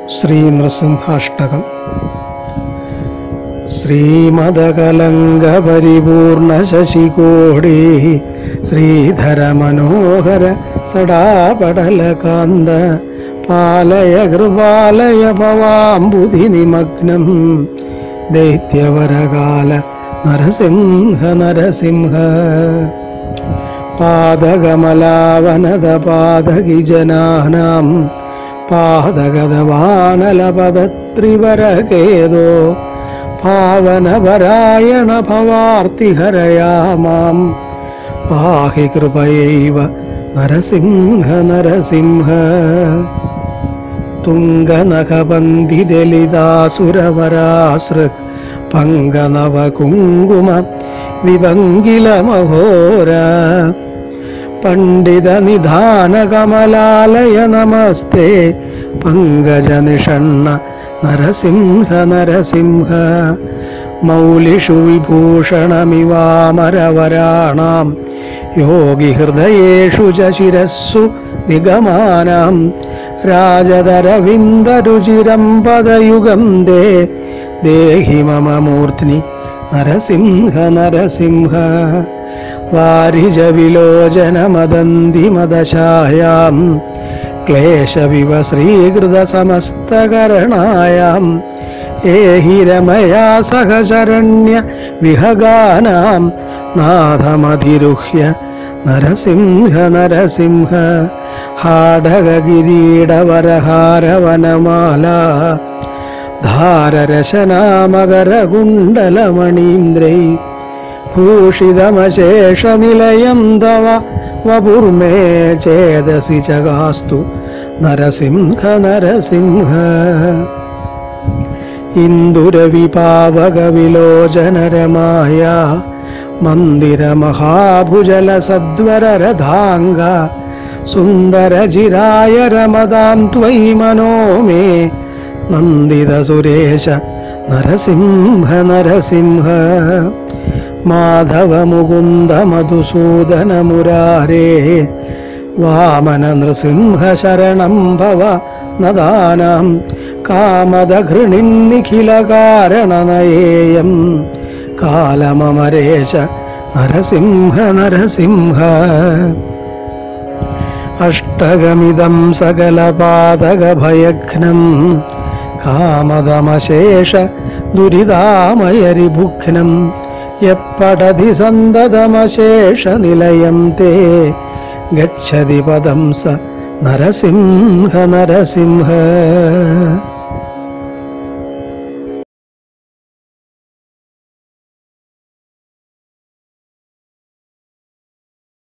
ശ്രീ നൃസിംഹാഷ്ടകം ശ്രീമദകലങ്ക പരിപൂർണ ശശികോടി ശ്രീധര മനോഹര സടാപടലകാന്ത പാലയ കൃപാലയ ഭവാംബുധി നിമഗ്നം ദൈത്യവരകാല നരസിംഹ നരസിംഹ പാദകമലാവനത പാദകിജനാനാം പാദഗതവാനലപദത്രിവരകേതോ ഭാവനപരായണ ഭവാർത്തിഹരയാമാം പാഹി കൃപയൈവ നരസിംഹ നരസിംഹ തുംഗനഖപന്തിദലിതാസുരവരാസൃക് പങ്കനവകുങ്കുമ വിഭംഗിലമഹോര പണ്ഡിത നിധാന കമലാലയ നമസ്തേ പങ്കജ നിഷണ്ണ നരസിംഹ നരസിംഹ മൗലിഷു വിഭൂഷണമിവാമരവരാണാം യോഗി ഹൃദയേഷു ച ശിരസ്സു നിഗമാനാം രാജതരവിന്ദരുചിരം പദയുഗം ദേ ദേഹി മമ മൂർധ്നി നരസിംഹ നരസിംഹ വാരിജ വിലോചനമദന്തി മദശായാം ക്ലേശവിവ ശ്രീകൃത സമസ്തകരണായാം ഏഹി രമയാ സഹ ശരണ്യ വിഹഗാനാം നാഥമധിരുഹ്യ നരസിംഹ നരസിംഹ ഹാടക കിരീടവരഹാരവനമാല ധാരരശനാമകരകുണ്ടലമണീന്ദ്രൈ ഭൂഷിതമശേഷനിലയം തവ വപുർമേ ചേതസി ചകാസ്തു നരസിംഹ നരസിംഹ ഇന്ദുരവിപാവകവിലോചനരമായ മന്ദിരമഹാഭുജല സദ്വരരഥാംഗ സുന്ദരചിരായ രമതാം ത്വയി മനോ മേ നന്ദിത സുരേശ നരസിംഹ നരസിംഹ മാധവ മുകുന്ദ മധുസൂദന മുരാരേ വാമന നൃസിംഹ ശരണം ഭവ നദാനാം കാമദഘൃണിന്നിഖില കാരണനയേയം കാലമമരേശ നരസിംഹ നരസിംഹ അഷ്ടകമിതം സകലപാതകഭയഘ്നം കാമദമശേഷ ദുരിതാമയരിഭുഘ്നം യപ്പടതി സന്തതമശേഷ നിലയം തേ ഗച്ഛതി പദം സ നരസിംഹ നരസിംഹ